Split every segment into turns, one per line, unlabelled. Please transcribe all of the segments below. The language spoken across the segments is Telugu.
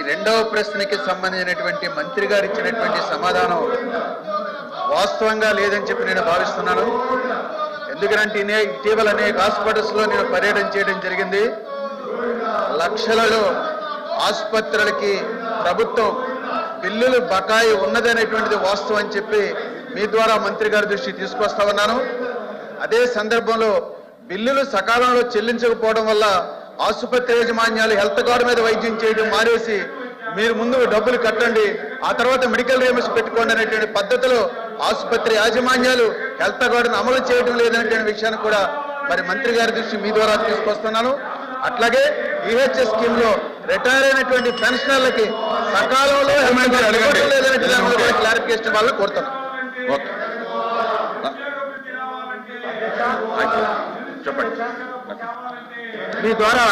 రెండవ ప్రశ్నకి సంబంధించినటువంటి మంత్రి గారు ఇచ్చినటువంటి సమాధానం వాస్తవంగా లేదని చెప్పి నేను భావిస్తున్నాను ఎందుకంటే ఇనే- ఇటీవల అనేక హాస్పిటల్స్ లో నేను పర్యటన చేయడం జరిగింది లక్షలలో ఆసుపత్రులకి ప్రభుత్వం బిల్లులు బకాయి ఉన్నదనేటువంటిది వాస్తవం అని చెప్పి మీ ద్వారా మంత్రి గారి దృష్టికి తీసుకొస్తా ఉన్నాను అదే సందర్భంలో బిల్లులు సకాలంలో చెల్లించకపోవడం వల్ల ఆసుపత్రి యాజమాన్యాలు హెల్త్ కార్డు మీద వైద్యం చేయడం మానేసి మీరు ముందు డబ్బులు కట్టండి ఆ తర్వాత మెడికల్ రేమస్ పెట్టుకోండి అనేటువంటి పద్ధతిలో ఆసుపత్రి యాజమాన్యాలు హెల్త్ కార్డును అమలు చేయడం లేదనేటువంటి విషయాన్ని కూడా మరి మంత్రి గారి దృష్టి మీ ద్వారా తీసుకొస్తున్నాను అట్లాగే ఈహెచ్ఎస్ స్కీమ్ లో రిటైర్ అయినటువంటి పెన్షనర్లకి సకాలంలో health card
అడగండి.
ఇవ్వడం లేదనేటువంటి దాని మీద కూడా క్లారిఫికేషన్ వాళ్ళని కోరుతున్నాను
ఓకే చెప్పండి
మీ ద్వారా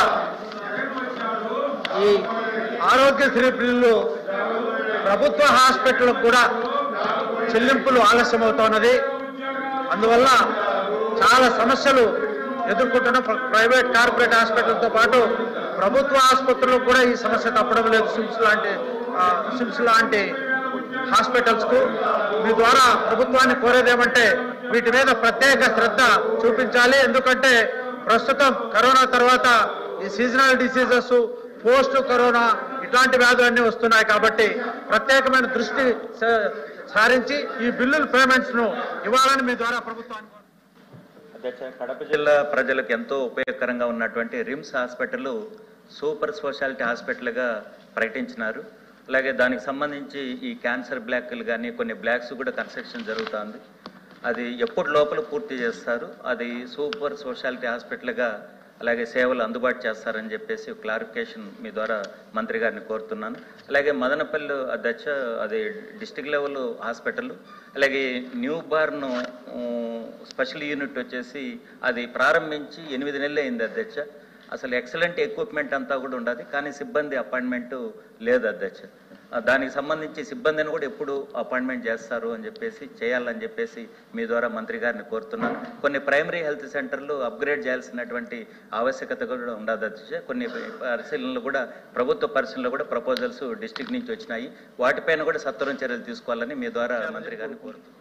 ఈ ఆరోగ్యశ్రీ బిల్లు ప్రభుత్వ హాస్పిటల్కు కూడా చెల్లింపులు ఆలస్యమవుతున్నది అందువల్ల చాలా సమస్యలు ఎదుర్కొంటున్న ప్ర- ప్రైవేట్ కార్పొరేట్ హాస్పిటల్తో పాటు ప్రభుత్వ ఆసుపత్రులకు కూడా ఈ సమస్య తప్పడం లేదు సిమ్స్ లాంటి ఆ, సిమ్స్ లాంటి హాస్పిటల్స్ కు మీ ద్వారా ప్రభుత్వాన్ని కోరేదేమంటే వీటి మీద ప్రత్యేక శ్రద్ధ చూపించాలి ఎందుకంటే ప్రస్తుతం కరోనా తర్వాత ఈ సీజనల్ డిసీజెస్ పోస్ట్ కరోనా ఇట్లాంటి వ్యాధులన్నీ వస్తున్నాయి కాబట్టి ప్రత్యేకమైన దృష్టి స- సారించి ఈ బిల్లుల పేమెంట్స్ ను ఇవ్వాలని మీ ద్వారా ప్రభుత్వాన్ని
అధ్యక్ష కడప జిల్లా ప్రజలకు ఎంతో ఉపయోగకరంగా ఉన్నటువంటి రిమ్స్ హాస్పిటల్ సూపర్ స్పెషాలిటీ హాస్పిటల్గా ప్రకటించినారు అలాగే దానికి సంబంధించి ఈ క్యాన్సర్ బ్లాక్లు కానీ కొన్ని బ్లాక్స్ కూడా కన్స్ట్రక్షన్ జరుగుతుంది అది ఎప్పటి లోపల పూర్తి చేస్తారు అది సూపర్ స్పెషాలిటీ హాస్పిటల్గా అలాగే సేవలు అందుబాటు చేస్తారని చెప్పేసి క్లారిఫికేషన్ మీ ద్వారా మంత్రి గారిని కోరుతున్నాను అలాగే మదనపల్లి అధ్యక్ష అది డిస్టిక్ లెవెల్ హాస్పిటల్ అలాగే న్యూ బార్న్ స్పెషల్ యూనిట్ వచ్చేసి అది ప్రారంభించి ఎనిమిది నెలలు అయింది అధ్యక్ష అసలు ఎక్సలెంట్ ఎక్విప్మెంట్ అంతా కూడా ఉండదు కానీ సిబ్బంది అపాయింట్మెంట్ లేదు అధ్యక్ష ఆ, దానికి సంబంధించి సిబ్బందిని కూడా ఎప్పుడు అపాయింట్మెంట్ చేస్తారు అని చెప్పేసి చేయాలని చెప్పేసి మీ ద్వారా మంత్రి గారిని కోరుతున్నాను కొన్ని ప్రైమరీ హెల్త్ సెంటర్లు అప్గ్రేడ్ చేయాల్సినటువంటి ఆవశ్యకత కూడా ఉండదు అధ్యక్ష కొన్ని పరిశీలనలు కూడా ప్రభుత్వ పరిశీలనలు కూడా ప్రపోజల్స్ డిస్టిక్ నుంచి వచ్చినాయి వాటిపైన కూడా సత్వరం చర్యలు తీసుకోవాలని మీ ద్వారా మంత్రి గారిని కోరుతున్నాను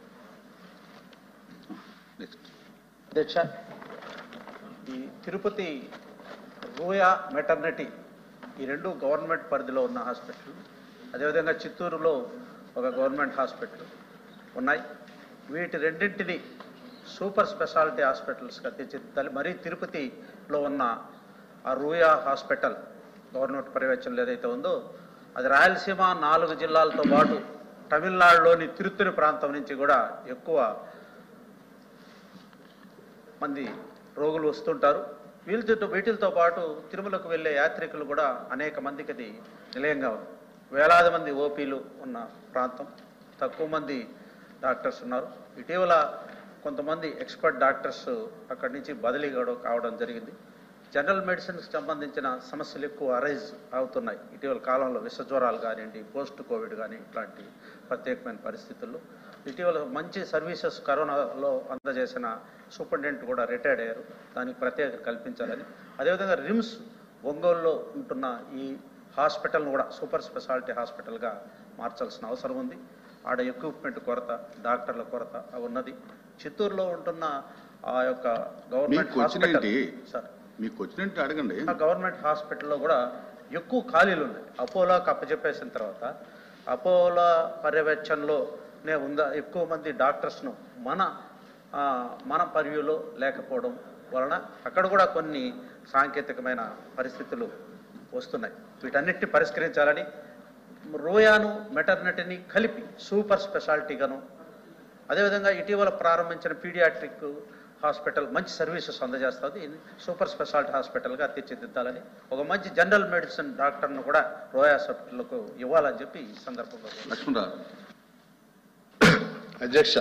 అధ్యక్ష ఈ తిరుపతి రూయా మెటర్నిటీ ఈ రెండు గవర్నమెంట్ పరిధిలో ఉన్న హాస్పిటల్ అదేవిధంగా చిత్తూరులో ఒక గవర్నమెంట్ హాస్పిటల్ ఉన్నాయి వీటి రెండింటిని సూపర్ స్పెషాలిటీ హాస్పిటల్స్గా తీర్చిదిద్దాలి మరీ తిరుపతిలో ఉన్న ఆ రూయా హాస్పిటల్ గవర్నమెంట్ పర్యవేక్షణలో ఏదైతే ఉందో అది రాయలసీమ నాలుగు జిల్లాలతో పాటు తమిళనాడులోని తిరుత్తూరు ప్రాంతం నుంచి కూడా ఎక్కువ మంది రోగులు వస్తుంటారు వీళ్ళతో వీటితో పాటు తిరుమలకు వెళ్ళే యాత్రికులు కూడా అనేక మందికి అది నిలయంగా ఉంది వేలాది మంది ఓపీలు ఉన్న ప్రాంతం తక్కువ మంది డాక్టర్స్ ఉన్నారు ఇటీవల కొంతమంది ఎక్స్పర్ట్ డాక్టర్స్ అక్కడి నుంచి బదిలీ కావడం- కావడం జరిగింది జనరల్ మెడిసిన్కి సంబంధించిన సమస్యలు ఎక్కువ అరైజ్ అవుతున్నాయి ఇటీవల కాలంలో విష జ్వరాలు కానివ్వండి పోస్ట్ కోవిడ్ కానీ ఇట్లాంటి ప్రత్యేకమైన పరిస్థితుల్లో ఇటీవల మంచి సర్వీసెస్ కరోనాలో అందజేసిన సూపరింటెండెంట్ కూడా రిటైర్డ్ అయ్యారు దానికి ప్రత్యేకత కల్పించాలని అదేవిధంగా రిమ్స్ ఒంగోలులో ఉంటున్న ఈ హాస్పిటల్ను కూడా సూపర్ స్పెషాలిటీ హాస్పిటల్గా మార్చాల్సిన అవసరం ఉంది ఆడ ఎక్విప్మెంట్ కొరత డాక్టర్ల కొరత అవి ఉన్నది చిత్తూరులో ఉంటున్న ఆ యొక్క గవర్నమెంట్
మీకు
హాస్పిటల్
వచ్చినేంటి?
సార్
మీకు వచ్చినట్టు అడగండి
ఆ గవర్నమెంట్ హాస్పిటల్లో కూడా ఎక్కువ ఖాళీలు ఉన్నాయి అపోలోకి అప్పచెప్పేసిన తర్వాత అపోలో పర్యవేక్షణలోనే ఉందా ఎక్కువ మంది డాక్టర్స్ను మన ఆ, మన పర్వ్యూలో లేకపోవడం వలన అక్కడ కూడా కొన్ని సాంకేతికమైన పరిస్థితులు వస్తున్నాయి వీటన్నిటిని పరిష్కరించాలని రోయాను మెటర్నిటీని కలిపి సూపర్ స్పెషాలిటీగాను అదేవిధంగా ఇటీవల ప్రారంభించిన పీడియాట్రిక్ హాస్పిటల్ మంచి సర్వీసెస్ అందజేస్తుంది ఇది సూపర్ స్పెషాలిటీ హాస్పిటల్గా తీర్చిదిద్దాలని ఒక మంచి జనరల్ మెడిసిన్ డాక్టర్ను కూడా రోయా హాస్పిటల్కు ఇవ్వాలని చెప్పి ఈ సందర్భంగా
లక్ష్మణరావు
అధ్యక్ష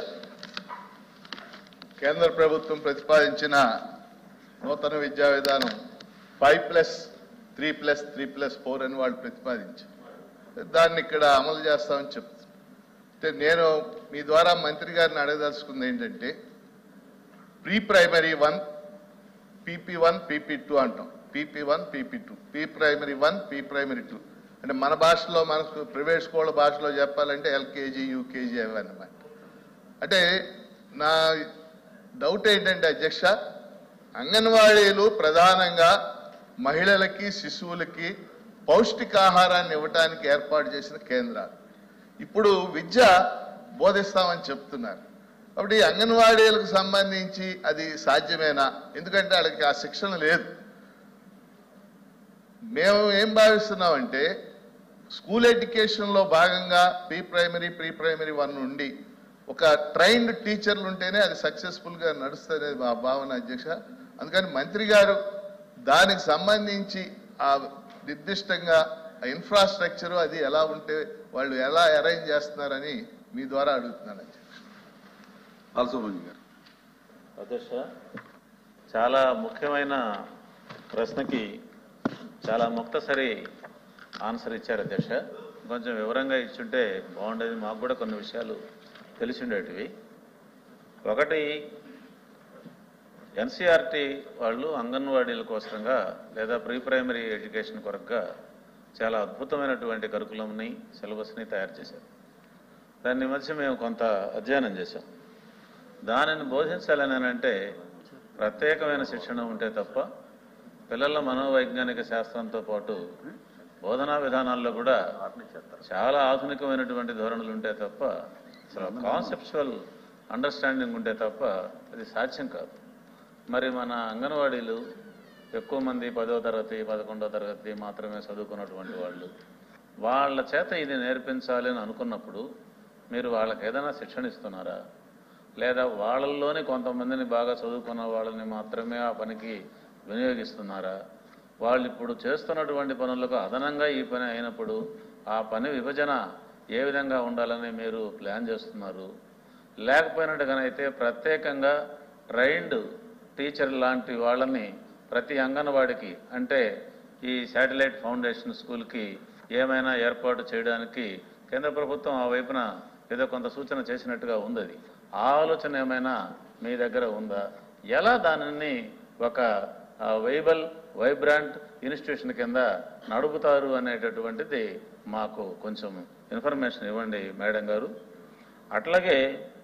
కేంద్ర ప్రభుత్వం ప్రతిపాదించిన నూతన విద్యా విధానం five plus three plus three plus four అని వాళ్ళు ప్రతిపాదించారు దాన్ని ఇక్కడ అమలు చేస్తామని చెప్తున్నారు అంటే నేను మీ ద్వారా మంత్రి గారిని అడగదలుచుకుంది ఏంటంటే pre primary one PP one PP two అంటాం PP one PP two P primary one P primary two అంటే మన భాషలో మనకు ప్రైవేట్ స్కూల్ భాషలో చెప్పాలంటే ఎల్కేజీ యూకేజీ అవన్నమాట అంటే నా డౌట్ ఏంటంటే అధ్యక్ష అంగన్వాడీలు ప్రధానంగా మహిళలకి శిశువులకి పౌష్టికాహారాన్ని ఇవ్వటానికి ఏర్పాటు చేసిన కేంద్రాలు ఇప్పుడు విద్య బోధిస్తామని చెప్తున్నారు కాబట్టి ఈ అంగన్వాడీలకు సంబంధించి అది సాధ్యమేనా ఎందుకంటే వాళ్ళకి ఆ శిక్షణ లేదు మేము ఏం భావిస్తున్నామంటే స్కూల్ ఎడ్యుకేషన్లో భాగంగా pre primary pre primary one నుండి ఒక ట్రైన్డ్ టీచర్లు ఉంటేనే అది సక్సెస్ఫుల్గా నడుస్తుంది మా భావన అధ్యక్ష అందుకని మంత్రి గారు దానికి సంబంధించి ఆ నిర్దిష్టంగా ఇన్ఫ్రాస్ట్రక్చర్ అది ఎలా ఉంటే వాళ్ళు ఎలా అరేంజ్ చేస్తున్నారని మీ ద్వారా అడుగుతున్నాను అధ్యక్ష
బాలసుబ్రహ్మణ్యం గారు
అధ్యక్ష చాలా ముఖ్యమైన ప్రశ్నకి చాలా ముక్తసరి ఆన్సర్ ఇచ్చారు అధ్యక్ష కొంచెం వివరంగా ఇచ్చుంటే బాగుండేది మాకు కూడా కొన్ని విషయాలు తెలిసి ఉండేటివి ఒకటి ఎన్సీఆర్టీ వాళ్ళు అంగన్వాడీల కోసంగా లేదా ప్రీ ప్రైమరీ ఎడ్యుకేషన్ కొరకుగా చాలా అద్భుతమైనటువంటి కరికులంని సిలబస్ని తయారు చేశారు దాన్ని మధ్య మేము కొంత అధ్యయనం చేశాం దానిని బోధించాలని అంటే ప్రత్యేకమైన శిక్షణ ఉంటే తప్ప పిల్లల మనోవైజ్ఞానిక శాస్త్రంతో పాటు బోధనా విధానాల్లో కూడా చాలా ఆధునికమైనటువంటి ధోరణులు ఉంటే తప్ప అసలు కాన్సెప్చువల్ అండర్స్టాండింగ్ ఉంటే తప్ప అది సాధ్యం కాదు మరి మన అంగన్వాడీలు ఎక్కువ మంది పదో తరగతి పదకొండో తరగతి మాత్రమే చదువుకున్నటువంటి వాళ్ళు వాళ్ళ చేత ఇది నేర్పించాలి అని అనుకున్నప్పుడు మీరు వాళ్ళకి ఏదైనా శిక్షణ ఇస్తున్నారా లేదా వాళ్ళల్లోనే కొంతమందిని బాగా చదువుకున్న వాళ్ళని మాత్రమే ఆ పనికి వినియోగిస్తున్నారా వాళ్ళు ఇప్పుడు చేస్తున్నటువంటి పనులకు అదనంగా ఈ పని అయినప్పుడు ఆ పని విభజన ఏ విధంగా ఉండాలని మీరు ప్లాన్ చేస్తున్నారు లేకపోయినట్టుగానైతే ప్రత్యేకంగా ట్రైన్డ్ టీచర్ లాంటి వాళ్ళని ప్రతి అంగన్వాడికి అంటే ఈ శాటిలైట్ ఫౌండేషన్ స్కూల్కి ఏమైనా ఏర్పాటు చేయడానికి కేంద్ర ప్రభుత్వం ఆ వైపున ఏదో కొంత సూచన చేసినట్టుగా ఉంది అది ఆ ఆలోచన ఏమైనా మీ దగ్గర ఉందా ఎలా దానిని ఒక వైబల్ వైబ్రాంట్ ఇన్స్టిట్యూషన్ కింద నడుపుతారు అనేటటువంటిది మాకు కొంచెం ఇన్ఫర్మేషన్ ఇవ్వండి మేడం గారు అట్లాగే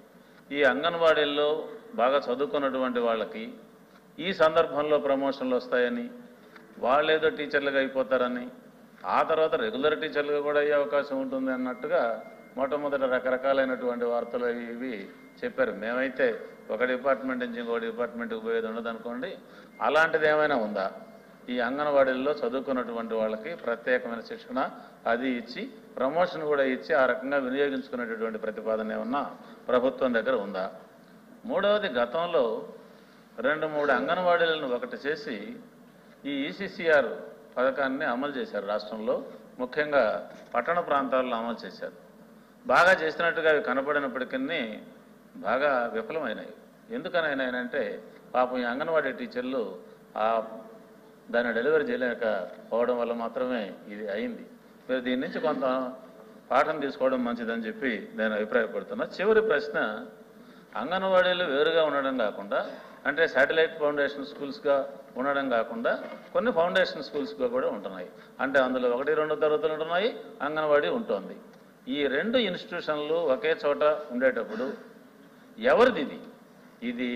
ఈ అంగన్వాడీల్లో బాగా చదువుకున్నటువంటి వాళ్ళకి ఈ సందర్భంలో ప్రమోషన్లు వస్తాయని వాళ్ళేదో టీచర్లుగా అయిపోతారని ఆ తర్వాత రెగ్యులర్ టీచర్లుగా కూడా అయ్యే అవకాశం ఉంటుంది అన్నట్టుగా మొట్టమొదట రకరకాలైనటువంటి వార్తలు అవి ఇవి చెప్పారు మేమైతే ఒక డిపార్ట్మెంట్ నుంచి ఇంకో డిపార్ట్మెంట్కి పోయేది ఉండదు అనుకోండి అలాంటిది ఏమైనా ఉందా ఈ అంగన్వాడీల్లో చదువుకున్నటువంటి వాళ్ళకి ప్రత్యేకమైన శిక్షణ అది ఇచ్చి ప్రమోషన్ కూడా ఇచ్చి ఆ రకంగా వినియోగించుకునేటటువంటి ప్రతిపాదన ఏమన్నా ప్రభుత్వం దగ్గర ఉందా మూడవది గతంలో రెండు మూడు అంగన్వాడీలను ఒకటి చేసి ఈ ఈసీసీఆర్ పథకాన్ని అమలు చేశారు రాష్ట్రంలో ముఖ్యంగా పట్టణ ప్రాంతాల్లో అమలు చేశారు బాగా చేసినట్టుగా అవి కనపడినప్పటికీ బాగా విఫలమైనాయి ఎందుకనైనాయంటే పాపం ఈ అంగన్వాడీ టీచర్లు ఆ దాన్ని డెలివరీ చేయలేక పోవడం వల్ల మాత్రమే ఇది అయింది మీరు దీని నుంచి కొంత పాఠం తీసుకోవడం మంచిదని చెప్పి నేను అభిప్రాయపడుతున్నా చివరి ప్రశ్న అంగన్వాడీలు వేరుగా ఉండడం కాకుండా అంటే శాటిలైట్ ఫౌండేషన్ స్కూల్స్గా ఉండడం కాకుండా కొన్ని ఫౌండేషన్ స్కూల్స్గా కూడా ఉంటున్నాయి అంటే అందులో ఒకటి రెండు తరగతులు ఉంటున్నాయి అంగన్వాడీ ఉంటుంది ఈ రెండు ఇన్స్టిట్యూషన్లు ఒకే చోట ఉండేటప్పుడు ఎవరిది ఇది ఇది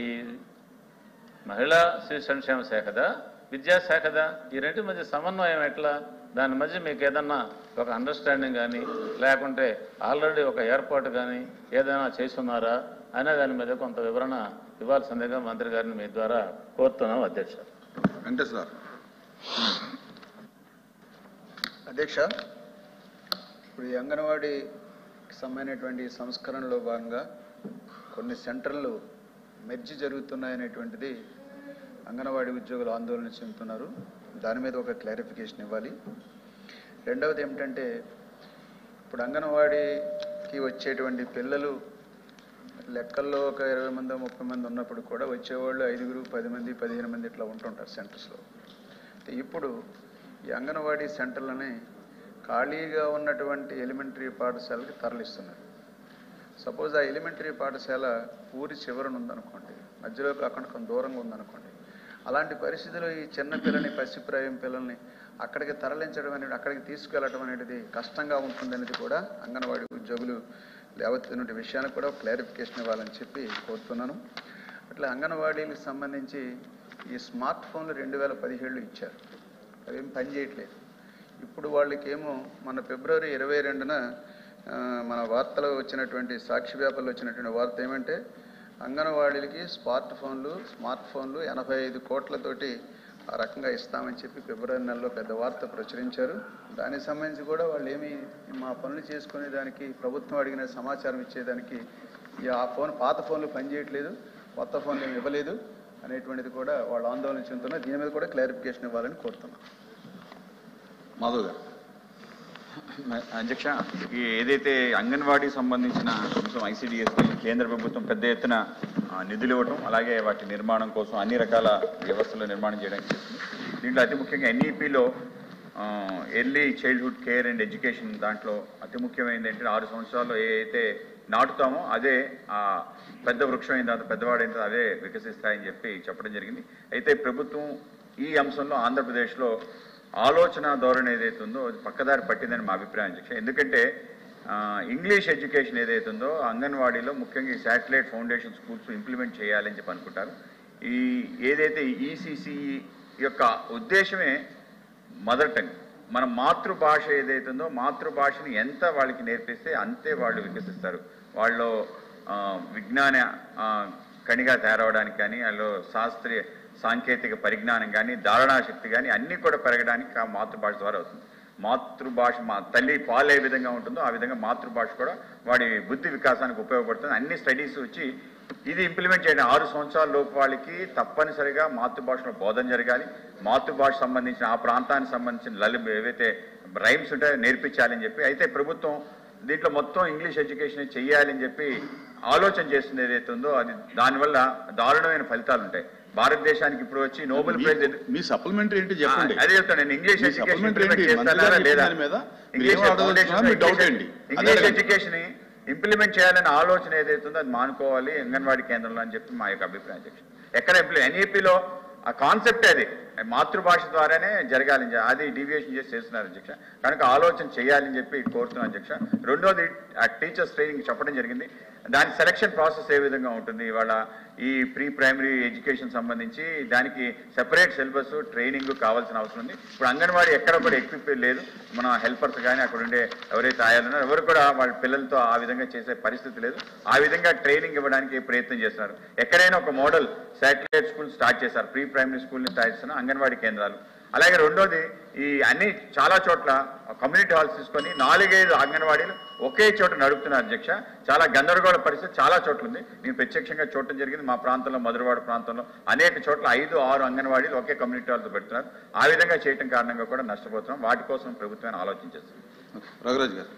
మహిళా శిశు సంక్షేమ శాఖదా విద్యాశాఖదా ఈ రెంటి మధ్య సమన్వయం ఎట్లా దాని మధ్య మీకు ఏదన్నా ఒక అండర్స్టాండింగ్ కానీ లేకుంటే ఆల్రెడీ ఒక ఏర్పాటు కానీ ఏదైనా చేస్తున్నారా అనే దాని మీద కొంత వివరణ ఇవ్వాల్సిందిగా మంత్రి గారిని మీ ద్వారా కోరుతున్నాం అధ్యక్ష
వెంకటేశ్వర
అధ్యక్ష ఇప్పుడు ఈ అంగన్వాడీకి సంబంధించినటువంటి సంస్కరణలో భాగంగా కొన్ని సెంటర్లు మెర్జి జరుగుతున్నాయనేటువంటిది అంగన్వాడీ ఉద్యోగులు ఆందోళన చెందుతున్నారు దాని మీద ఒక క్లారిఫికేషన్ ఇవ్వాలి రెండవది ఏమిటంటే ఇప్పుడు అంగన్వాడీకి వచ్చేటువంటి పిల్లలు లెక్కల్లో ఒక ఇరవై మంది ముప్పై మంది ఉన్నప్పుడు కూడా వచ్చేవాళ్ళు ఐదుగురు పది మంది పదిహేను మంది ఇట్లా ఉంటుంటారు సెంటర్స్లో అయితే ఇప్పుడు ఈ అంగన్వాడీ సెంటర్లని ఖాళీగా ఉన్నటువంటి ఎలిమెంటరీ పాఠశాలకి తరలిస్తున్నారు సపోజ్ ఆ ఎలిమెంటరీ పాఠశాల ఊరి చివరన ఉందనుకోండి మధ్యలో కాకుండా కొంత దూరంగా ఉందనుకోండి అలాంటి పరిస్థితిలో ఈ చిన్న పిల్లని పసిప్రాయం పిల్లల్ని అక్కడికి తరలించడం అనేది అక్కడికి తీసుకెళ్లడం అనేది కష్టంగా ఉంటుందనేది కూడా అంగన్వాడీ ఉద్యోగులు లేవత్తున్న విషయానికి కూడా క్లారిఫికేషన్ ఇవ్వాలని చెప్పి కోరుతున్నాను అట్లా అంగన్వాడీలకు సంబంధించి ఈ స్మార్ట్ ఫోన్లు రెండు వేల పదిహేడులో ఇచ్చారు అవేం పని చేయట్లేదు ఇప్పుడు వాళ్ళకేమో మన ఫిబ్రవరి ఇరవై రెండున ఆ, మన వార్తలో వచ్చినటువంటి సాక్షి పేపర్లో వచ్చినటువంటి వార్త ఏమంటే అంగన్వాడీలకి స్మార్ట్ ఫోన్లు స్మార్ట్ ఫోన్లు ఎనభై ఐదు కోట్లతోటి ఆ రకంగా ఇస్తామని చెప్పి ఫిబ్రవరి నెలలో పెద్ద వార్త ప్రచురించారు దానికి సంబంధించి కూడా వాళ్ళు ఏమి మా పనులు చేసుకునే దానికి ప్రభుత్వం అడిగిన సమాచారం ఇచ్చేదానికి ఈ ఆ ఫోన్ పాత ఫోన్లు పనిచేయట్లేదు కొత్త ఫోన్లు ఏమి ఇవ్వలేదు అనేటువంటిది కూడా వాళ్ళు ఆందోళన చెందుతున్నారు దీని మీద కూడా క్లారిఫికేషన్ ఇవ్వాలని కోరుతున్నాం
మాధవ్ గారు
అధ్యక్ష ఈ ఏదైతే అంగన్వాడీ సంబంధించిన అంశం ఐసీడీఎస్ కేంద్ర ప్రభుత్వం పెద్ద ఎత్తున ఆ, నిధులు ఇవ్వటం అలాగే వాటి నిర్మాణం కోసం అన్ని రకాల వ్యవస్థలు నిర్మాణం చేయడానికి చేస్తుంది దీంట్లో అతి ముఖ్యంగా ఎన్ఈపిలో early childhood care and education దాంట్లో అతి ముఖ్యమైనది ఏంటంటే ఆరు సంవత్సరాల్లో ఏ అయితే నాటుతామో అదే ఆ పెద్ద వృక్షం అయిన తర్వాత పెద్దవాడైన తర్వాత అదే వికసిస్తాయని చెప్పి చెప్పడం జరిగింది అయితే ప్రభుత్వం ఈ అంశంలో ఆంధ్రప్రదేశ్లో ఆలోచన ధోరణి ఏదైతే ఉందో అది పక్కదారి పట్టిందని మా అభిప్రాయం అధ్యక్ష ఎందుకంటే ఆ, ఇంగ్లీష్ ఎడ్యుకేషన్ ఏదైతే ఉందో అంగన్వాడీలో ముఖ్యంగా ఈ శాటిలైట్ ఫౌండేషన్ స్కూల్స్ ఇంప్లిమెంట్ చేయాలని చెప్పి అనుకుంటారు ఈ ఏదైతే ఈసీసీఈ యొక్క ఉద్దేశమే మదర్ టంగ్ మన మాతృభాష ఏదైతే ఉందో మాతృభాషని ఎంత వాళ్ళకి నేర్పిస్తే అంతే వాళ్ళు వికసిస్తారు వాళ్ళు ఆ, విజ్ఞాన ఆ, కణిగా తయారవడానికి కానీ వాళ్ళు శాస్త్రీయ సాంకేతిక పరిజ్ఞానం కానీ ధారణా శక్తి కానీ అన్నీ కూడా పెరగడానికి ఆ మాతృభాష ద్వారా అవుతుంది మాతృభాష మా తల్లి పాలు ఏ విధంగా ఉంటుందో ఆ విధంగా మాతృభాష కూడా వాడి బుద్ధి వికాసానికి ఉపయోగపడుతుంది అన్ని స్టడీస్ వచ్చి ఇది ఇంప్లిమెంట్ చేయడం ఆరు సంవత్సరాల లోపు వాళ్ళకి తప్పనిసరిగా మాతృభాషలో బోధన జరగాలి మాతృభాష సంబంధించిన ఆ ప్రాంతానికి సంబంధించిన లలి ఏవైతే రైమ్స్ ఉంటాయో నేర్పించాలని చెప్పి అయితే ప్రభుత్వం దీంట్లో మొత్తం ఇంగ్లీష్ ఎడ్యుకేషన్ చెయ్యాలని చెప్పి ఆలోచన చేస్తుంది ఏదైతే ఉందో అది దానివల్ల దారుణమైన ఫలితాలు ఉంటాయి భారతదేశానికి ఇప్పుడు వచ్చి నోబెల్ ప్రైజ్ ఎదు-
మీ సప్లిమెంటరీ ఏంటి చెప్పండి
అదే చెప్తాను నేను ఇంగ్లీష్
మీ
ఎడ్యుకేషన్
supplementary
ఇంప్లిమెంట్
ఏంటి? మంత్రి
చేస్తారా
గారు
లేదా
చెప్పిన దాని మీద మీరు
ఇంగ్లీష్
ఏం అడగదలుచుకున్నారు? మీ డౌట్ ఏంటి? అదే
ఇంగ్లీష్
అడగండి.
ఎడ్యుకేషన్ ఇంప్లిమెంట్ చేయాలనే ఆలోచన ఏదైతే ఉందో అది మానుకోవాలి అంగన్వాడీ కేంద్రంలో అని చెప్పి మా యొక్క అభిప్రాయం అధ్యక్ష ఎక్కడ ఎన్ఈపిలో ఆ కాన్సెప్ట్ అది మాతృభాష ద్వారానే జరగాలని చెప్పి అది డీవియేషన్ చేసి చేస్తున్నారు అధ్యక్ష కనుక ఆలోచన చేయాలని చెప్పి కోరుతున్నాను అధ్యక్ష రెండోది ఆ టీచర్స్ ట్రైనింగ్ చెప్పడం జరిగింది దాని సెలక్షన్ ప్రాసెస్ ఏ విధంగా ఉంటుంది ఇవాళ ఈ ప్రీ ప్రైమరీ ఎడ్యుకేషన్ సంబంధించి దానికి సెపరేట్ సిలబస్ ట్రైనింగ్ కావాల్సిన అవసరం ఉంది ఇప్పుడు అంగన్వాడీ ఎక్కడ కూడా ఎక్విప్ లేదు మన హెల్పర్స్ కానీ అక్కడ ఉండే ఎవరైతే ఆయాలున్నారో ఎవరు కూడా వాళ్ళ పిల్లలతో ఆ విధంగా చేసే పరిస్థితి లేదు ఆ విధంగా ట్రైనింగ్ ఇవ్వడానికి ప్రయత్నం చేస్తున్నారు ఎక్కడైనా ఒక మోడల్ శాటిలైట్ స్కూల్ స్టార్ట్ చేశారు ప్రీ ప్రైమరీ స్కూల్ని స్టార్ట్ చేస్తున్న అంగన్వాడీ కేంద్రాలు అలాగే రెండోది ఈ అన్ని చాలా చోట్ల కమ్యూనిటీ హాల్స్ తీసుకొని నాలుగైదు అంగన్వాడీలు ఒకే చోట నడుపుతున్నారు అధ్యక్ష చాలా గందరగోళ పరిస్థితి చాలా చోట్ల ఉంది నేను ప్రత్యక్షంగా చూడటం జరిగింది మా ప్రాంతంలో మధురవాడ ప్రాంతంలో అనేక చోట్ల ఐదు ఆరు అంగన్వాడీలు ఒకే కమ్యూనిటీ హాల్తో పెడుతున్నారు ఆ విధంగా చేయటం కారణంగా కూడా నష్టపోతున్నాం వాటి కోసం ప్రభుత్వం ఆలోచించేస్తుంది
రఘురాజ్ గారు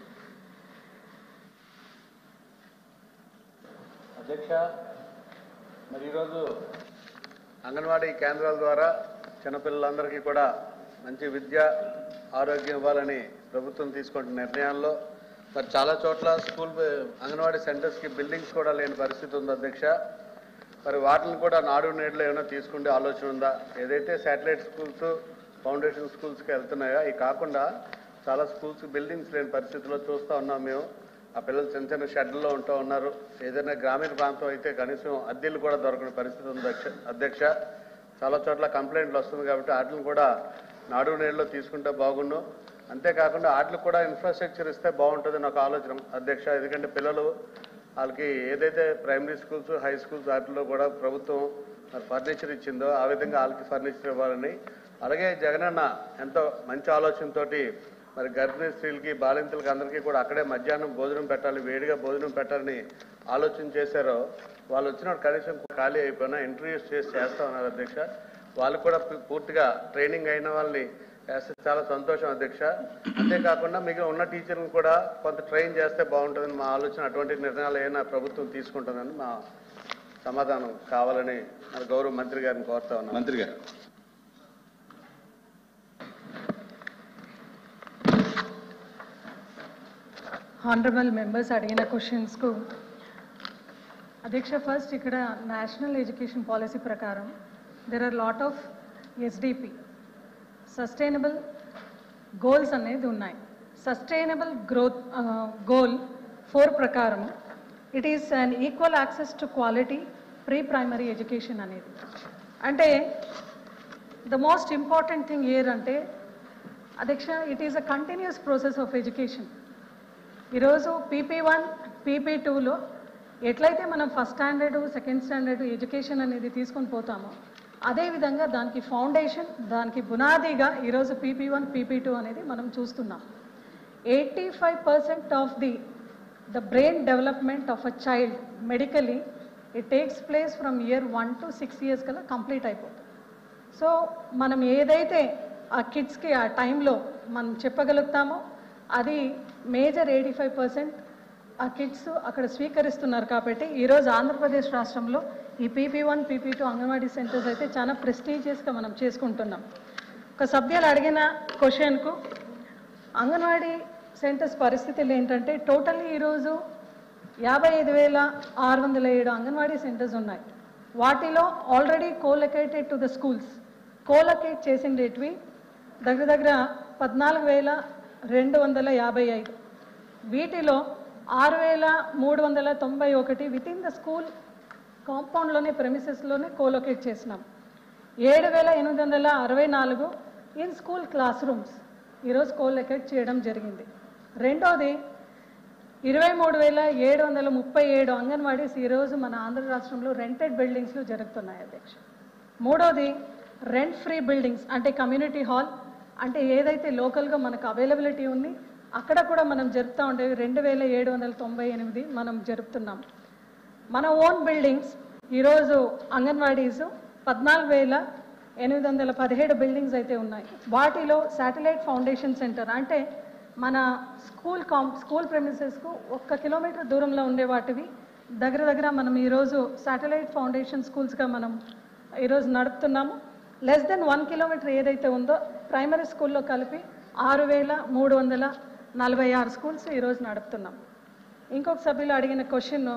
అధ్యక్ష మరి ఈరోజు అంగన్వాడీ కేంద్రాల ద్వారా చిన్నపిల్లలందరికీ కూడా మంచి విద్య ఆరోగ్యం ఇవ్వాలని ప్రభుత్వం తీసుకుంటున్న నిర్ణయాల్లో మరి చాలా చోట్ల స్కూల్ బి- అంగన్వాడీ సెంటర్స్కి బిల్డింగ్స్ కూడా లేని పరిస్థితి ఉంది అధ్యక్ష మరి వాటిని కూడా నాడు నేడులో ఏమైనా తీసుకుంటే ఆలోచన ఉందా ఏదైతే శాటిలైట్ స్కూల్స్ ఫౌండేషన్ స్కూల్స్కి వెళ్తున్నాయో అవి కాకుండా చాలా స్కూల్స్ బిల్డింగ్స్ లేని పరిస్థితిలో చూస్తూ ఉన్నాం మేము ఆ పిల్లలు చిన్న చిన్న షెడ్లలో ఉంటూ ఉన్నారు ఏదైనా గ్రామీణ ప్రాంతం అయితే కనీసం అద్దెలు కూడా దొరకని పరిస్థితి ఉంది అధ్యక్ష అధ్యక్ష చాలా చోట్ల కంప్లైంట్లు వస్తుంది కాబట్టి వాటిని కూడా నాడు నేడులో తీసుకుంటే బాగుండు అంతేకాకుండా వాటికి కూడా ఇన్ఫ్రాస్ట్రక్చర్ ఇస్తే బాగుంటుంది నాకు ఆలోచన అధ్యక్ష ఎందుకంటే పిల్లలు వాళ్ళకి ఏదైతే ప్రైమరీ స్కూల్స్ హై స్కూల్స్ వాటిలో కూడా ప్రభుత్వం మరి ఫర్నిచర్ ఇచ్చిందో ఆ విధంగా వాళ్ళకి ఫర్నిచర్ ఇవ్వాలని అలాగే జగనన్న ఎంతో మంచి ఆలోచనతోటి మరి గర్భిణీ స్త్రీలకి బాలింతలకి అందరికీ కూడా అక్కడే మధ్యాహ్నం భోజనం పెట్టాలి వేడిగా భోజనం పెట్టాలని ఆలోచన చేశారో వాళ్ళు వచ్చిన కనీసం ఖాళీ అయిపోయినా ఇంటర్వ్యూస్ చేసి చేస్తా ఉన్నారు అధ్యక్ష వాళ్ళు కూడా పూ- పూర్తిగా ట్రైనింగ్ అయిన వాళ్ళని వేస్తే చాలా సంతోషం అధ్యక్ష అంతేకాకుండా మిగిలిన ఉన్న టీచర్లను కూడా కొంత ట్రైన్ చేస్తే బాగుంటుందని మా ఆలోచన అటువంటి నిర్ణయాలు ఏమైనా ప్రభుత్వం తీసుకుంటుందని మా సమాధానం కావాలని మరి గౌరవ మంత్రి గారిని కోరుతా ఉన్నాను
మంత్రి గారు
హానరబుల్ మెంబర్స్ అడిగిన క్వశ్చన్స్కు అధ్యక్ష ఫస్ట్ ఇక్కడ నేషనల్ ఎడ్యుకేషన్ పాలసీ ప్రకారం there are lot of SDP sustainable goals అనేది ఉన్నాయి సస్టైనబుల్ గ్రోత్ గోల్ ఫోర్ ప్రకారం it is an equal access to quality pre primary education అనేది అంటే the most important thing are అంటే అధ్యక్ష it is a continuous process of education ఈరోజు పీపీ వన్ పీపీ టూలో ఎట్లయితే మనం first standard second standard education అనేది తీసుకొని పోతామో అదేవిధంగా దానికి ఫౌండేషన్ దానికి బునాదిగా ఈరోజు పీపీ వన్ పీపీ టూ అనేది మనం చూస్తున్నాం eighty five percent of the the brain development of a child medically it takes place from year one to six years కల్లా కంప్లీట్ అయిపోతుంది సో మనం ఏదైతే ఆ కిడ్స్కి ఆ టైంలో మనం చెప్పగలుగుతామో అది మేజర్ ఎయిటీ ఫైవ్ పర్సెంట్ ఆ కిడ్స్ అక్కడ స్వీకరిస్తున్నారు కాబట్టి ఈరోజు ఆంధ్రప్రదేశ్ రాష్ట్రంలో ఈ PP one PP two anganwadi centres అయితే చాలా ప్రెస్టీజియస్గా మనం చేసుకుంటున్నాం ఒక సభ్యులు అడిగిన క్వశ్చన్కు అంగన్వాడీ సెంటర్స్ పరిస్థితులు ఏంటంటే టోటల్లీ ఈరోజు యాభై ఐదు వేల ఆరు వందల ఏడు అంగన్వాడీ సెంటర్స్ ఉన్నాయి వాటిలో already colocated to the schools colocate చేసిండేటివి దగ్గర దగ్గర పద్నాలుగు వేల రెండు వందల యాభై ఐదు వీటిలో ఆరు వేల మూడు వందల తొంభై ఒకటి విత్ ఇన్ ద స్కూల్ కాంపౌండ్లోనే ప్రెమిసెస్లోనే కోలొకేట్ చేసినాం ఏడు వేల ఎనిమిది వందల అరవై నాలుగు ఇన్ స్కూల్ క్లాస్ రూమ్స్ ఈరోజు కోలొకేట్ చేయడం జరిగింది రెండోది ఇరవై మూడు వేల ఏడు వందల ముప్పై ఏడు అంగన్వాడీస్ ఈరోజు మన ఆంధ్ర రాష్ట్రంలో రెంటెడ్ బిల్డింగ్స్లో జరుగుతున్నాయి అధ్యక్ష మూడోది రెంట్ ఫ్రీ బిల్డింగ్స్ అంటే కమ్యూనిటీ హాల్ అంటే ఏదైతే లోకల్గా మనకు అవైలబిలిటీ ఉంది అక్కడ కూడా మనం జరుపుతూ ఉండేవి రెండు వేల ఏడు వందల తొంభై ఎనిమిది మనం జరుపుతున్నాం మన ఓన్ బిల్డింగ్స్ ఈరోజు అంగన్వాడీస్ పద్నాలుగు వేల ఎనిమిది వందల పదిహేడు బిల్డింగ్స్ అయితే ఉన్నాయి వాటిలో శాటిలైట్ ఫౌండేషన్ సెంటర్ అంటే మన స్కూల్ కాం స్కూల్ ప్రెమిసెస్కు ఒక్క కిలోమీటర్ దూరంలో ఉండే వాటివి దగ్గర దగ్గర మనం ఈరోజు శాటిలైట్ ఫౌండేషన్ స్కూల్స్గా మనం ఈరోజు నడుపుతున్నాము లెస్ దెన్ వన్ కిలోమీటర్ ఏదైతే ఉందో ప్రైమరీ స్కూల్లో కలిపి ఆరు వేల మూడు వందల నలభై ఆరు స్కూల్స్ ఈరోజు నడుపుతున్నాం ఇంకొక సభ్యులు అడిగిన question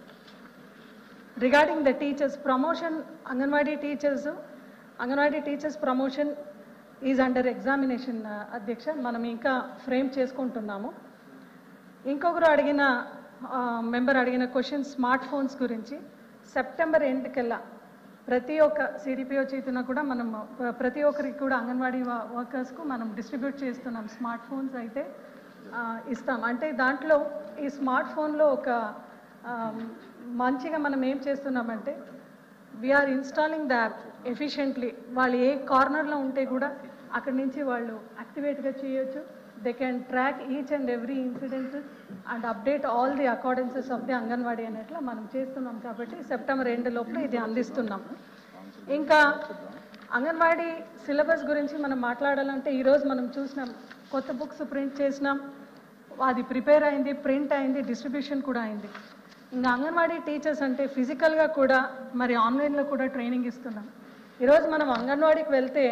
regarding the teachers promotion anganwadi teachers anganwadi teachers promotion is under examination అధ్యక్ష మనం ఇంకా ఫ్రేమ్ చేసుకుంటున్నాము ఇంకొకరు అడిగిన మెంబర్ అడిగిన క్వశ్చన్ స్మార్ట్ ఫోన్స్ గురించి సెప్టెంబర్ ఎండ్కల్లా ప్రతి ఒక్క సిడిపిఓ చేతున కూడా మనం ప్ర- ప్రతి ఒక్కరికి కూడా అంగన్వాడీ వర్కర్స్కు మనం డిస్ట్రిబ్యూట్ చేస్తున్నాం స్మార్ట్ ఫోన్స్ అయితే ఆ, ఇస్తాం అంటే దాంట్లో ఈ స్మార్ట్ ఫోన్లో ఒక ఆ, మంచిగా మనం ఏం చేస్తున్నామంటే we're installing the app efficiently వాళ్ళు ఏ కార్నర్లో ఉంటే కూడా అక్కడి నుంచి వాళ్ళు యాక్టివేట్గా చేయొచ్చు they can track each and every incident and update all the accordances of the anganwadi అనేట్లా మనం చేస్తున్నాం కాబట్టి సెప్టెంబర్ ఎండ్ లోపల ఇది అందిస్తున్నాం ఇంకా అంగన్వాడీ సిలబస్ గురించి మనం మాట్లాడాలంటే ఈరోజు మనం చూసినాం కొత్త బుక్స్ ప్రింట్ చేసినాం అది ప్రిపేర్ అయింది ప్రింట్ అయింది డిస్ట్రిబ్యూషన్ కూడా అయింది ఇంకా అంగన్వాడీ టీచర్స్ అంటే ఫిజికల్గా కూడా మరి ఆన్లైన్లో కూడా ట్రైనింగ్ ఇస్తున్నాం ఈరోజు మనం అంగన్వాడీకి వెళ్తే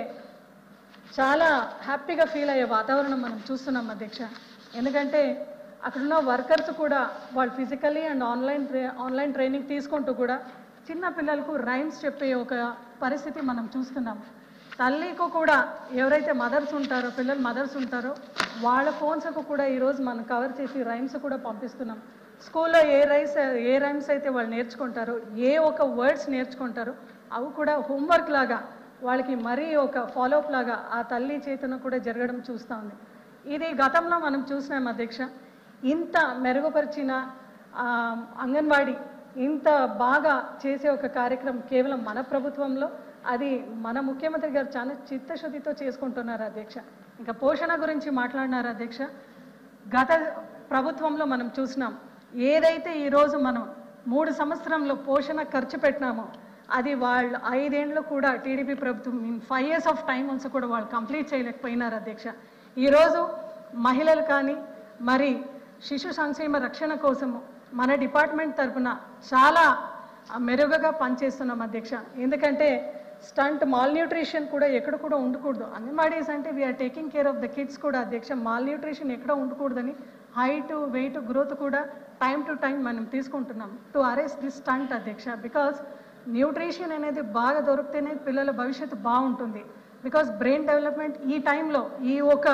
చాలా హ్యాపీగా ఫీల్ అయ్యే వాతావరణం మనం చూస్తున్నాం అధ్యక్ష ఎందుకంటే అక్కడున్న వర్కర్స్ కూడా వాళ్ళు ఫిజికలీ అండ్ ఆన్లైన్ ట్రై- ఆన్లైన్ ట్రైనింగ్ తీసుకుంటూ కూడా చిన్న పిల్లలకు రైమ్స్ చెప్పే ఒక పరిస్థితి మనం చూస్తున్నాం తల్లికి కూడా ఎవరైతే మదర్స్ ఉంటారో పిల్లలు మదర్స్ ఉంటారో వాళ్ళ ఫోన్స్కు కూడా ఈరోజు మనం కవర్ చేసి రైమ్స్ కూడా పంపిస్తున్నాం స్కూల్లో ఏ రైస్ ఏ రైమ్స్ అయితే వాళ్ళు నేర్చుకుంటారో ఏ ఒక వర్డ్స్ నేర్చుకుంటారో అవి కూడా హోంవర్క్ లాగా వాళ్ళకి మరీ ఒక ఫాలోఅప్ లాగా ఆ తల్లి చేతన కూడా జరగడం చూస్తూ ఉంది ఇది గతంలో మనం చూసినాం అధ్యక్ష ఇంత మెరుగుపరిచిన ఆ, అంగన్వాడీ ఇంత బాగా చేసే ఒక కార్యక్రమం కేవలం మన ప్రభుత్వంలో అది మన ముఖ్యమంత్రి గారు చాలా చిత్తశుద్ధితో చేసుకుంటున్నారు అధ్యక్ష ఇంకా పోషణ గురించి మాట్లాడినారు అధ్యక్ష గత ప్రభుత్వంలో మనం చూసినాం ఏదైతే ఈరోజు మనం మూడు సంవత్సరంలో పోషణ ఖర్చు పెట్టినామో అది వాళ్ళు ఐదేండ్లు కూడా టీడీపీ ప్రభుత్వం mean five years of time uns కూడా వాళ్ళు కంప్లీట్ చేయలేకపోయినారు అధ్యక్ష ఈరోజు మహిళలు కానీ మరి శిశు సంక్షేమ రక్షణ కోసము మన డిపార్ట్మెంట్ తరపున చాలా మెరుగుగా పనిచేస్తున్నాం అధ్యక్ష ఎందుకంటే స్టంట్ మాల్ న్యూట్రిషన్ కూడా ఎక్కడ కూడా ఉండకూడదు అంగన్వాడీస్ అంటే we're taking care of the kids కూడా అధ్యక్ష మాల్ న్యూట్రిషన్ ఎక్కడ ఉండకూడదని హైట్ వెయిట్ గ్రోత్ కూడా టైం టు టైం మనం తీసుకుంటున్నాం టు అరెస్ట్ దిస్ స్టంట్ అధ్యక్ష బికాస్ న్యూట్రిషన్ అనేది బాగా దొరికితేనే పిల్లల భవిష్యత్తు బాగుంటుంది బికాస్ బ్రెయిన్ డెవలప్మెంట్ ఈ టైంలో ఈ ఒక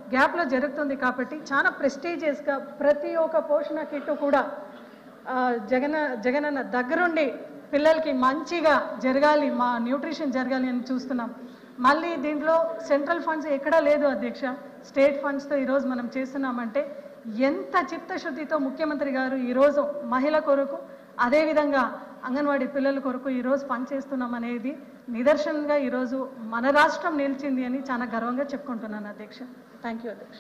గ్యాప్లో జరుగుతుంది కాబట్టి చాలా ప్రెస్టీజియస్గా ప్రతి ఒక్క పోషణ కిట్టు కూడా ఆ, జగన జగనన్న దగ్గరుండి పిల్లలకి మంచిగా జరగాలి మా న్యూట్రిషన్ జరగాలి అని చూస్తున్నాం మళ్ళీ దీంట్లో సెంట్రల్ ఫండ్స్ ఎక్కడా లేదు అధ్యక్ష స్టేట్ ఫండ్స్తో ఈరోజు మనం చేస్తున్నామంటే ఎంత చిత్తశుద్ధితో ముఖ్యమంత్రి గారు ఈరోజు మహిళ కొరకు అదేవిధంగా అంగన్వాడీ పిల్లల కొరకు ఈరోజు పనిచేస్తున్నాం అనేది నిదర్శనంగా ఈరోజు మన రాష్ట్రం నిలిచింది అని చాలా గర్వంగా చెప్పుకుంటున్నాను అధ్యక్ష థ్యాంక్ యూ అధ్యక్ష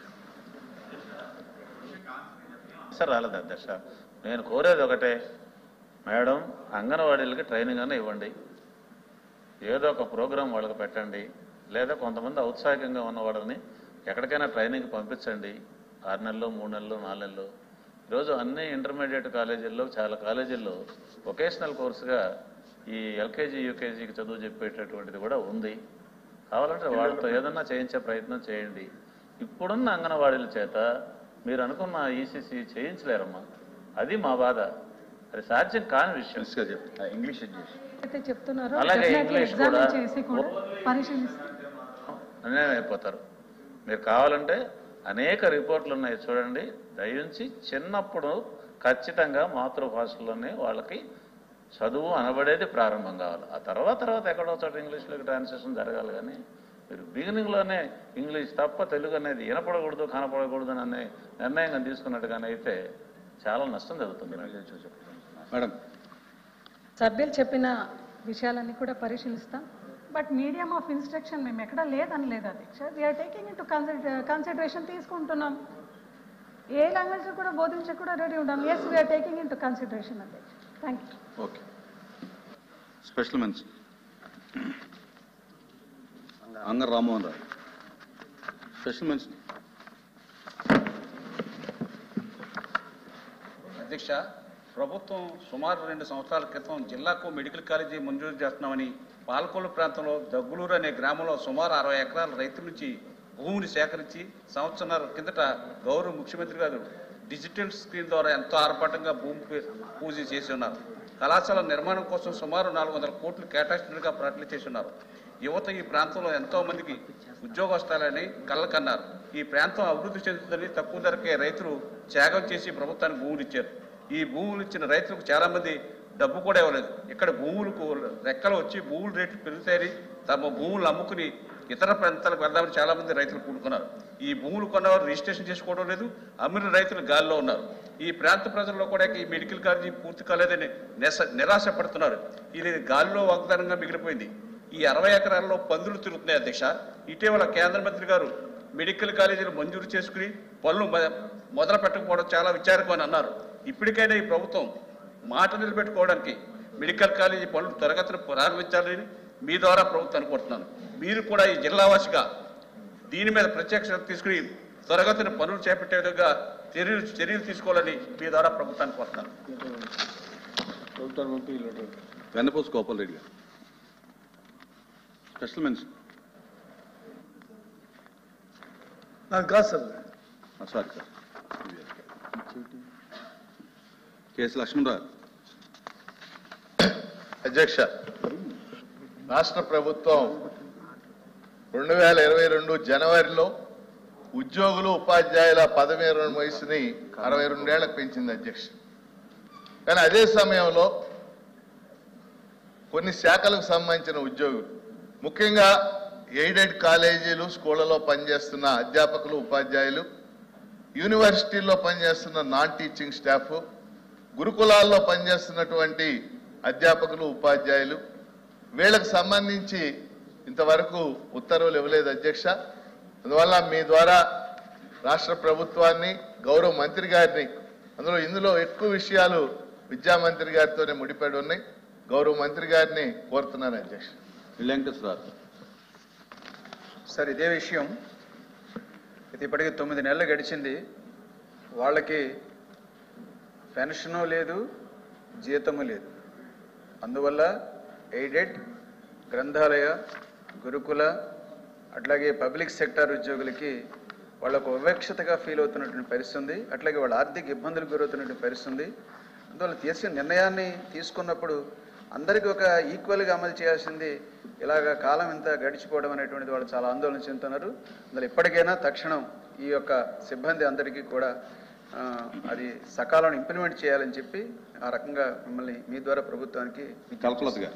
సార్ రాలేదు అధ్యక్ష నేను కోరేది ఒకటే మేడం అంగన్వాడీలకి ట్రైనింగ్ అన్న ఇవ్వండి ఏదో ఒక ప్రోగ్రాం వాళ్ళకి పెట్టండి లేదా కొంతమంది ఔత్సాహికంగా ఉన్న వాళ్ళని ఎక్కడికైనా ట్రైనింగ్ పంపించండి ఆరు నెలలు మూడు నెలలు నాలుగు నెలలు ఈరోజు అన్ని ఇంటర్మీడియట్ కాలేజీల్లో చాలా కాలేజీల్లో వొకేషనల్ కోర్సుగా ఈ ఎల్కేజీ యూకేజీకి చదువు చెప్పేటటువంటిది కూడా ఉంది కావాలంటే వాళ్ళతో ఏదన్నా చేయించే ప్రయత్నం చేయండి ఇప్పుడున్న అంగన్వాడీల చేత మీరు అనుకున్న ఈసీసీ చేయించలేరమ్మా అది మా బాధ అది సాధ్యం కాని విషయం
మిస్గా చెప్పు
ఇంగ్లీష్ చేసి
అయితే చెప్తున్నారో
అలాగే
definitely
ఇంగ్లీష్
examine
కూడా
చేసి కూడా పరిశీలిస్తాం
అన్యాయం అయిపోతారు మీరు కావాలంటే అనేక రిపోర్ట్లు ఉన్నాయి చూడండి దయించి చిన్నప్పుడు ఖచ్చితంగా మాతృభాషలోనే వాళ్ళకి చదువు అనబడేది ప్రారంభం కావాలి ఆ తర్వాత తర్వాత ఎక్కడో చోట ఇంగ్లీష్లోకి ట్రాన్స్లేషన్ జరగాలి కానీ మీరు బిగినింగ్లోనే ఇంగ్లీష్ తప్ప తెలుగు అనేది వినపడకూడదు కనపడకూడదు అనే నిర్ణయంగా తీసుకున్నట్టుగానే అయితే చాలా నష్టం జరుగుతుంది
మేడం
సభ్యులు చెప్పిన విషయాలన్నీ కూడా పరిశీలిస్తాం బట్ మీడియం ఆఫ్ ఇన్స్ట్రక్షన్ మేము ఎక్కడా లేదని లేదు అధ్యక్ష we're taking into consideration తీసుకుంటున్నాం ఏ లాంగ్వేజ్ కూడా బోధించ కూడా రెడీ ఉంటాం yes we're taking into consideration అధ్యక్ష thank you
okay special mentions Angara Rammohan Rao special mentions
అధ్యక్ష ప్రభుత్వం సుమారు రెండు సంవత్సరాల క్రితం జిల్లాకు మెడికల్ కాలేజీ మంజూరు చేస్తున్నామని పాలకొల్లు ప్రాంతంలో దగ్గులూరు అనే గ్రామంలో సుమారు అరవై ఎకరాల రైతుల నుంచి భూమిని సేకరించి సంవత్సరాల కిందట గౌరవ ముఖ్యమంత్రి గారు డిజిటల్ స్క్రీన్ ద్వారా ఎంతో ఆర్భాటంగా భూమి పూ- పూజ చేసి ఉన్నారు కళాశాల నిర్మాణం కోసం సుమారు నాలుగు వందల కోట్లు కేటాయిస్తున్నట్టుగా ప్రకటన చేసి ఉన్నారు యువత ఈ ప్రాంతంలో ఎంతో మందికి ఉద్యోగస్తాలని కళ్ళకన్నారు ఈ ప్రాంతం అభివృద్ధి చెందుతుందని తక్కువ ధరకే రైతులు త్యాగం చేసి ప్రభుత్వానికి భూములు ఇచ్చారు ఈ భూములు ఇచ్చిన రైతులకు చాలా మంది డబ్బు కూడా ఇవ్వలేదు ఇక్కడ భూములకు రెక్కలు వచ్చి భూముల రేట్లు పెరుగుతాయని తమ భూములు అమ్ముకుని ఇతర ప్రాంతాలకు వెళ్దామని చాలా మంది రైతులు కూడుకున్నారు ఈ భూములు కొన్నవారు రిజిస్ట్రేషన్ చేసుకోవడం లేదు అమ్మిన రైతులు గాల్లో ఉన్నారు ఈ ప్రాంత ప్రజల్లో కూడా ఈ మెడికల్ కాలేజీ పూర్తి కాలేదని నిరాశ నిరాశ పడుతున్నారు ఇది గాలిలో వాగ్దానంగా మిగిలిపోయింది ఈ అరవై ఎకరాల్లో పందులు తిరుగుతున్నాయి అధ్యక్ష ఇటీవల కేంద్ర మంత్రి గారు మెడికల్ కాలేజీలు మంజూరు చేసుకుని పనులు మొ- మొదలు పెట్టకపోవడం చాలా విచారకం అని అన్నారు ఇప్పటికైనా ఈ ప్రభుత్వం మాట నిలబెట్టుకోవడానికి మెడికల్ కాలేజీ పనులు త్వరగతిన ప్రారంభించాలని మీ ద్వారా ప్రభుత్వాన్ని కోరుతున్నాను మీరు కూడా ఈ జిల్లావాసిగా దీని మీద ప్రత్యేక శ్రద్ధ తీసుకుని త్వరగతిన పనులు చేపట్టే విధంగా చర్యలు చర్యలు తీసుకోవాలని మీ ద్వారా ప్రభుత్వాన్ని కోరుతున్నాను
వెన్నపోసు గోపాల్ రెడ్డి గారు స్పెషల్ మెన్స్
నాకు కాదు sir
sorry sir K S Lakshmana Rao
అధ్యక్ష రాష్ట్ర ప్రభుత్వం రెండు వేల ఇరవై రెండు జనవరిలో ఉద్యోగులు ఉపాధ్యాయుల పదవి విరమణ వయసుని అరవై రెండేళ్లకు పెంచింది అధ్యక్ష కానీ అదే సమయంలో కొన్ని శాఖలకు సంబంధించిన ఉద్యోగులు ముఖ్యంగా ఎయిడెడ్ కాలేజీలు స్కూళ్లలో పనిచేస్తున్న అధ్యాపకులు ఉపాధ్యాయులు యూనివర్సిటీల్లో పనిచేస్తున్న నాన్ టీచింగ్ స్టాఫ్ గురుకులాల్లో పనిచేస్తున్నటువంటి అధ్యాపకులు ఉపాధ్యాయులు వీళ్ళకి సంబంధించి ఇంతవరకు ఉత్తర్వులు ఇవ్వలేదు అధ్యక్ష అందువల్ల మీ ద్వారా రాష్ట్ర ప్రభుత్వాన్ని గౌరవ మంత్రి గారిని అందులో ఇందులో ఎక్కువ విషయాలు విద్యామంత్రి గారితోనే ముడిపడి ఉన్నాయి గౌరవ మంత్రి గారిని కోరుతున్నాను అధ్యక్ష
వెంకటేశ్వరరావు
సార్ ఇదే విషయం ఇది ఇప్పటికి తొమ్మిది నెలలు గడిచింది వాళ్ళకి పెన్షను లేదు జీతము లేదు అందువల్ల ఎయిడెడ్ గ్రంథాలయ గురుకుల అట్లాగే పబ్లిక్ సెక్టార్ ఉద్యోగులకి వాళ్ళకు వివక్షతగా ఫీల్ అవుతున్నటువంటి పరిస్థితి ఉంది అట్లాగే వాళ్ళ ఆర్థిక ఇబ్బందులకు గురవుతున్నటువంటి పరిస్థితి ఉంది అందువల్ల తీసిన నిర్ణయాన్ని తీసుకున్నప్పుడు అందరికీ ఒక ఈక్వల్గా అమలు చేయాల్సింది ఇలాగ కాలం ఇంత గడిచిపోవడం అనేటువంటిది వాళ్ళు చాలా ఆందోళన చెందుతున్నారు అందులో ఇప్పటికైనా తక్షణం ఈ యొక్క సిబ్బంది అందరికీ కూడా ఆ, అది సకాలంలో ఇంప్లిమెంట్ చేయాలని చెప్పి ఆ రకంగా మిమ్మల్ని మీ ద్వారా ప్రభుత్వానికి విజ్ఞప్తి
కల్పలత గారు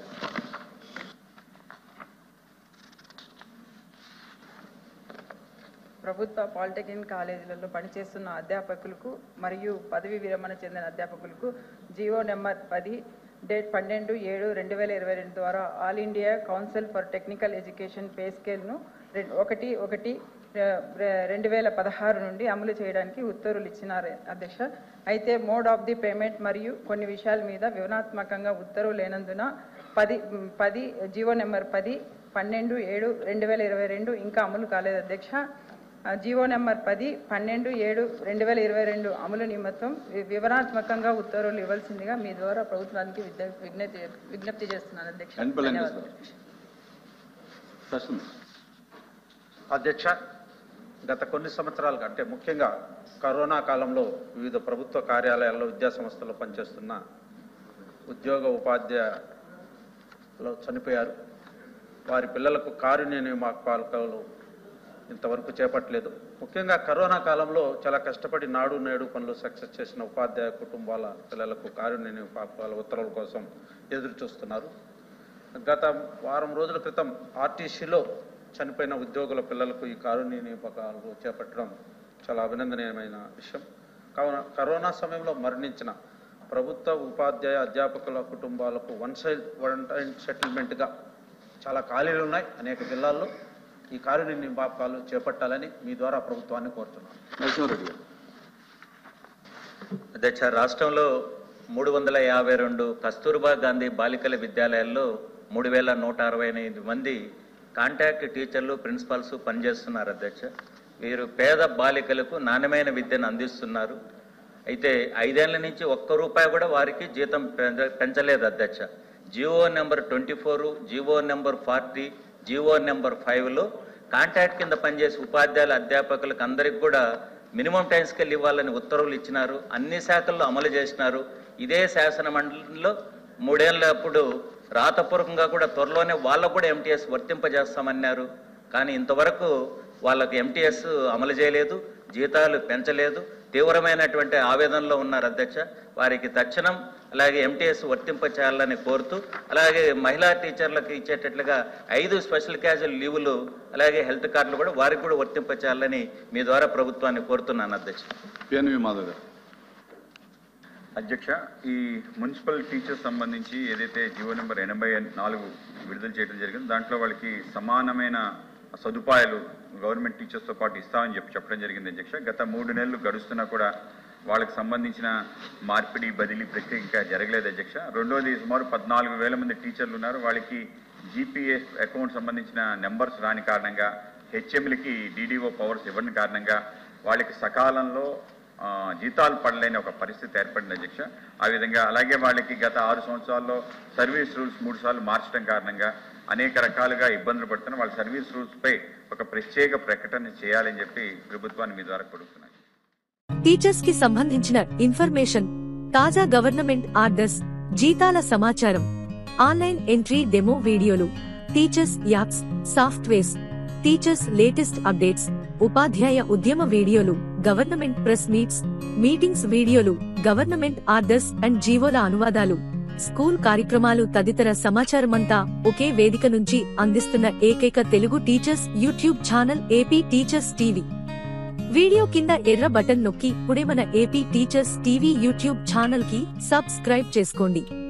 ప్రభుత్వ పాలిటెక్నిక్ కాలేజీలలో పనిచేస్తున్న అధ్యాపకులకు మరియు పదవి విరమణ చెందిన అధ్యాపకులకు జీవో నెంబర్ పది డేట్ పన్నెండు ఏడు రెండు వేల ఇరవై రెండు ద్వారా All India Council for Technical Education pay స్కేల్ను రెం- ఒకటి ఒకటి రె- రె- రెండు వేల పదహారు నుండి అమలు చేయడానికి ఉత్తర్వులు ఇచ్చినారు అధ్యక్ష అయితే మోడ్ ఆఫ్ ది పేమెంట్ మరియు కొన్ని విషయాల మీద వివరణాత్మకంగా ఉత్తర్వు లేనందున పది పది జీవో నెంబర్ పది పన్నెండు ఏడు రెండు వేల ఇరవై రెండు ఇంకా అమలు కాలేదు అధ్యక్ష ఆ, జీవో నెంబర్ పది పన్నెండు ఏడు రెండు వేల ఇరవై రెండు అమలు నిమిత్తం వి- వివరణాత్మకంగా ఉత్తర్వులు ఇవ్వాల్సిందిగా మీ ద్వారా ప్రభుత్వానికి విజ్ఞ- విజ్ఞప్తి విజ్ఞప్తి చేస్తున్నాను అధ్యక్ష
అండ్ బిల్
ధన్యవాదాలు.
ప్రశ్న
అధ్యక్ష గత కొన్ని సంవత్సరాలుగా అంటే ముఖ్యంగా కరోనా కాలంలో వివిధ ప్రభుత్వ కార్యాలయాల్లో విద్యా సంస్థల్లో పనిచేస్తున్న ఉద్యోగ ఉపాధ్యాయులు చనిపోయారు వారి పిల్లలకు కారుణ్య నియామకాలు ఇంతవరకు చేపట్టలేదు ముఖ్యంగా కరోనా కాలంలో చాలా కష్టపడి నాడు నేడు పనులు సక్సెస్ చేసిన ఉపాధ్యాయ కుటుంబాల పిల్లలకు కారుణ్య నియామకాల ఉత్తర్వుల కోసం ఎదురు చూస్తున్నారు గత వారం రోజుల క్రితం ఆర్టీసీలో చనిపోయిన ఉద్యోగుల పిల్లలకు ఈ కారుణ్య నియామకాలు చేపట్టడం చాలా అభినందనీయమైన విషయం కావున కరోనా సమయంలో మరణించిన ప్రభుత్వ ఉపాధ్యాయ అధ్యాపకుల కుటుంబాలకు వన్ సైడ్ వన్ టైం సెటిల్మెంట్గా చాలా ఖాళీలు ఉన్నాయి అనేక జిల్లాల్లో ఈ కారుణ్య నియామకాలు చేపట్టాలని మీ ద్వారా ప్రభుత్వాన్ని కోరుతున్నాను
నరసింహారెడ్డి గారు
అధ్యక్ష రాష్ట్రంలో మూడు వందల యాభై రెండు కస్తూర్బా గాంధీ బాలికల విద్యాలయాల్లో మూడు వేల నూట అరవై ఎనిమిది మంది కాంటాక్ట్ టీచర్లు ప్రిన్సిపాల్స్ పనిచేస్తున్నారు అధ్యక్ష వీరు పేద బాలికలకు నాణ్యమైన విద్యను అందిస్తున్నారు అయితే ఐదేళ్ల నుంచి ఒక్క రూపాయి కూడా వారికి జీతం పెంచ- పెంచలేదు అధ్యక్ష G O number twenty four G O number forty G O number ఫైవ్లో కాంటాక్ట్ కింద పనిచేసే ఉపాధ్యాయుల అధ్యాపకులకు అందరికి కూడా మినిమం టైం స్కేల్ ఇవ్వాలని ఉత్తర్వులు ఇచ్చినారు అన్ని శాఖల్లో అమలు చేసినారు ఇదే శాసన మండలిలో మూడేళ్ళప్పుడు రాతపూర్వకంగా కూడా త్వరలోనే వాళ్ళకు కూడా ఎంటీఎస్ వర్తింపజేస్తామన్నారు కానీ ఇంతవరకు వాళ్ళకు ఎంటీఎస్ అమలు చేయలేదు జీతాలు పెంచలేదు తీవ్రమైనటువంటి ఆవేదనలో ఉన్నారు అధ్యక్ష వారికి తక్షణం అలాగే ఎంటీఎస్ వర్తింప చేయాలని కోరుతూ అలాగే మహిళా టీచర్లకు ఇచ్చేటట్లుగా ఐదు స్పెషల్ క్యాజువల్ లీవులు అలాగే హెల్త్ కార్డులు కూడా వారికి కూడా వర్తింప చేయాలని మీ ద్వారా ప్రభుత్వాన్ని కోరుతున్నాను అధ్యక్ష
పిఎన్వి మాధవ్ గారు
అధ్యక్ష ఈ మున్సిపల్ టీచర్స్ సంబంధించి ఏదైతే జీవో నెంబర్ ఎనభై నాలుగు విడుదల చేయడం జరిగిందో దాంట్లో వాళ్ళకి సమానమైన సదుపాయాలు గవర్నమెంట్ టీచర్స్తో పాటు ఇస్తామని చెప్పి చెప్పడం జరిగింది అధ్యక్ష గత మూడు నెలలు గడుస్తున్నా కూడా వాళ్ళకి సంబంధించిన మార్పిడి బదిలీ ప్రక్రియ ఇంకా జరగలేదు అధ్యక్ష రెండోది సుమారు పద్నాలుగు వేల మంది టీచర్లు ఉన్నారు వాళ్ళకి జీపీఎఫ్ అకౌంట్ సంబంధించిన నెంబర్స్ రాని కారణంగా హెచ్ఎంలకి డీడీఓ పవర్స్ ఇవ్వని కారణంగా వాళ్ళకి సకాలంలో ఆ, జీతాలు పడలేని ఒక పరిస్థితి ఏర్పడింది అధ్యక్ష ఆ విధంగా అలాగే వాళ్ళకి గత ఆరు సంవత్సరాల్లో సర్వీస్ రూల్స్ మూడు సార్లు మార్చడం కారణంగా అనేక రకాలుగా ఇబ్బందులు పడుతున్న వాళ్ళ సర్వీస్ రూల్స్ పై ఒక ప్రత్యేక ప్రకటన చేయాలని చెప్పి ప్రభుత్వాన్ని మీ ద్వారా కొడుతున్నాను
టీచర్స్ కి సంబంధించిన ఇన్ఫర్మేషన్ తాజా గవర్నమెంట్ ఆర్డర్స్ జీతాల సమాచారం ఆన్లైన్ ఎంట్రీ డెమో వీడియోలు teachers apps softwares teachers latest updates ఉపాధ్యాయ ఉద్యమ వీడియోలు గవర్నమెంట్ ప్రెస్ మీట్స్ మీటింగ్స్ వీడియోలు గవర్నమెంట్ ఆర్డర్స్ అండ్ జీవోల అనువాదాలు స్కూల్ కార్యక్రమాలు తదితర సమాచారమంతా ఒకే వేదిక నుంచి అందిస్తున్న ఏకైక Telugu teachers YouTube channel AP teachers TV video కింద ఎర్ర బటన్ నొక్కి ఇప్పుడే మన AP teachers TV YouTube channel కి సబ్స్క్రైబ్ చేసుకోండి